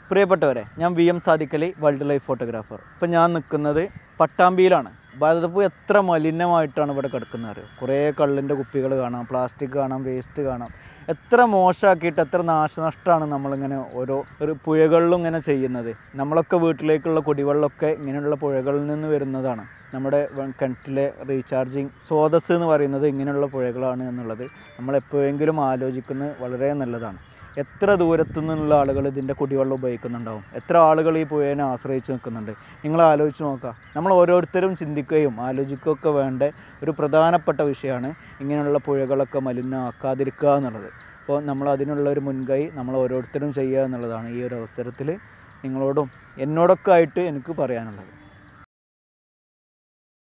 പ്രിയപ്പെട്ടവരെ ഞാൻ V M Sadikali wildlife photographer ഇപ്പം ഞാൻ നിൽക്കുന്നത് പട്ടാമ്പിയിലാണ് ഭാരതപ്പൂ എത്ര മലിനമായിട്ടാണ് ഇവിടെ കിടക്കുന്നത് കുറേ കള്ളിൻ്റെ കുപ്പികൾ കാണാം പ്ലാസ്റ്റിക് കാണാം വേസ്റ്റ് കാണാം എത്ര മോശമാക്കിയിട്ട് എത്ര നാശനഷ്ടമാണ് നമ്മളിങ്ങനെ ഓരോ ഒരു പുഴകളിലും ഇങ്ങനെ ചെയ്യുന്നത് നമ്മളൊക്കെ വീട്ടിലേക്കുള്ള കുടിവെള്ളമൊക്കെ ഇങ്ങനെയുള്ള പുഴകളിൽ നിന്ന് വരുന്നതാണ് നമ്മുടെ വ- കിണറ്റിലെ റീചാർജിങ് സ്രോതസ് എന്ന് പറയുന്നത് ഇങ്ങനെയുള്ള പുഴകളാണ് എന്നുള്ളത് നമ്മൾ എപ്പോഴെങ്കിലും ആലോചിക്കുന്നത് വളരെ നല്ലതാണ് എത്ര ദൂരത്തു നിന്നുള്ള ആളുകൾ ഇതിൻ്റെ കുടിവെള്ളം ഉപയോഗിക്കുന്നുണ്ടാവും എത്ര ആളുകൾ ഈ പുഴേനെ ആശ്രയിച്ച് നിൽക്കുന്നുണ്ട് നിങ്ങൾ ആലോചിച്ച് നോക്കുക നമ്മൾ ഓരോരുത്തരും ചിന്തിക്കുകയും ആലോചിക്കുകയൊക്കെ വേണ്ട ഒരു പ്രധാനപ്പെട്ട വിഷയമാണ് ഇങ്ങനെയുള്ള പുഴകളൊക്കെ മലിനമാക്കാതിരിക്കുക എന്നുള്ളത് അപ്പോൾ നമ്മൾ അതിനുള്ള ഒരു മുൻകൈ നമ്മൾ ഓരോരുത്തരും ചെയ്യുക എന്നുള്ളതാണ് ഈ ഒരു അവസരത്തിൽ നിങ്ങളോടും എന്നോടൊക്കെ ആയിട്ട് എനിക്ക് പറയാനുള്ളത്